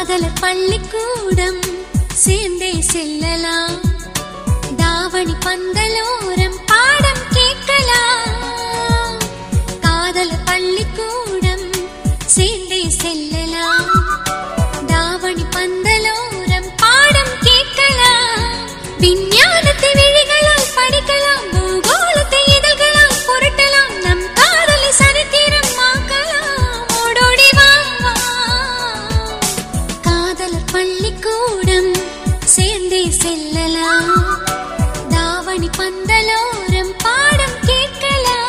காதலர் பள்ளிக்கூடம் சேர்ந்தே செல்லலாம் தாவணி பந்தலோரம் பாடம் கேட்கலாம் காதலர் பள்ளிக்கூடம் சேர்ந்தே செல்லலாம் தாவணி பந்தலோரம் பாடம் கேட்கலாம் விஞ்ஞானத்தை விழிகளால் படிக்கலாம் பூகோளத்தை இதழ்களால் புரட்டலாம் நம் காதலை சரித்திரம் ஆக்கலாம் ஓடோடி வா வா. காதலர் பள்ளிக்கூடம் சேர்ந்தே செல்லலாம் தாவணி பந்தலோரம் பாடம் கேட்கலாம்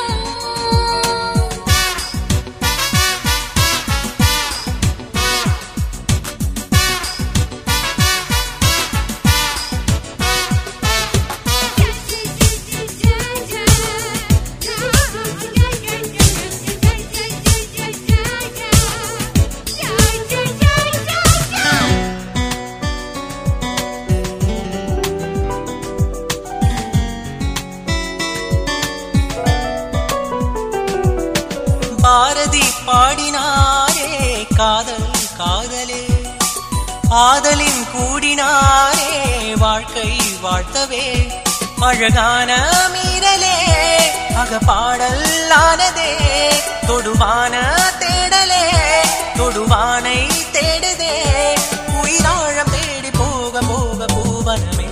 பாரதி பாடினாரே காதல் காதலே ஆதலின் கூடினாரே வாழ்க்கை வாழ்த்தவே அழகான மீறலே அகப்பாடல் ஆனதே தொடுவான தேடலே தொடுவானை தேடுதே உயிராழம் தேடி போக போக பூவனமே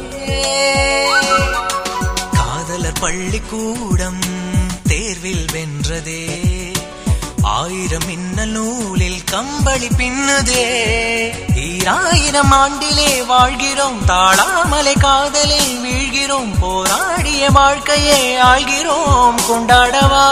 காதலர் பள்ளிக்கூடம் தேர்வில் வென்றதே ஆயிரம் மின்னல் நூலில் கம்பளி பின்னுதே ஈராயிரம் ஆண்டிலே வாழ்கிறோம் தாழாமலை காதலில் வீழ்கிறோம் போராடிய வாழ்க்கையை ஆழ்கிறோம் கொண்டாடவா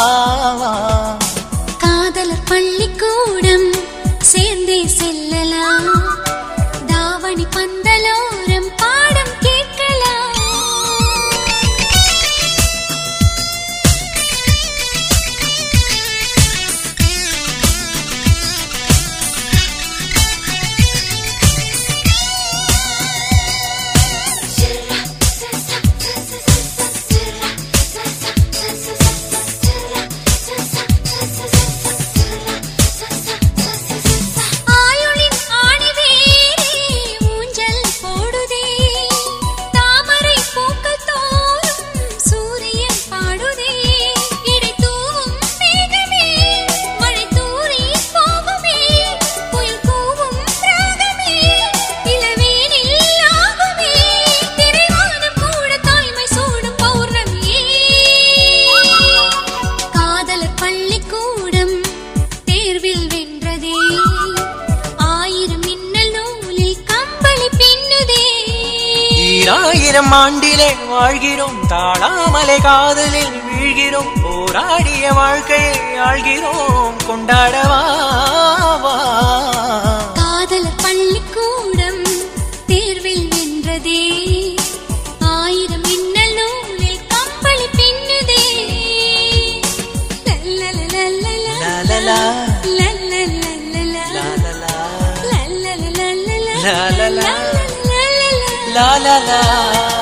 காதலர் பள்ளிக்கூடம் சேர்ந்தே செல்லலாம் தாவணி பந்தலோரம் பாடம் கேட்கலாம் ஆயுளின் ஆணிவேரே ஊஞ்சல் போடுதே தாமரை பூக்கள் தோறும் சூரியன் பாடுதே இடை தூவும் மேகமே மழை தூறி போகுமே புயல் கூவும் ராகமே இளவேனில் ஆகுமே திரைவானம் கூட தாய்மை சூடும் பௌர்ணமியே காதலர் பள்ளிக்கூடம் தேர்வில் வென்றதே ஆயிரம் மின்னல் நூலில் கம்பளி பின்னுதே ஈராயிரம் ஆண்டிலே வாழ்கிறோம் தாழாமலை காதலில் வீழ்கிறோம் போராடிய வாழ்க்கையை ஆழ்கிறோம் கொண்டாடவா காதலர் பள்ளிக்கூடம் தேர்வில் வென்றதே ஆயிரம் மின்னல் நூலில் கம்பளி பின்னுதே லல்லலலலலா. லலலா. லல்லலலலலா. லாலலா, லல்லலலலலா. லலலா. லல்லலலலலா. லாலலா.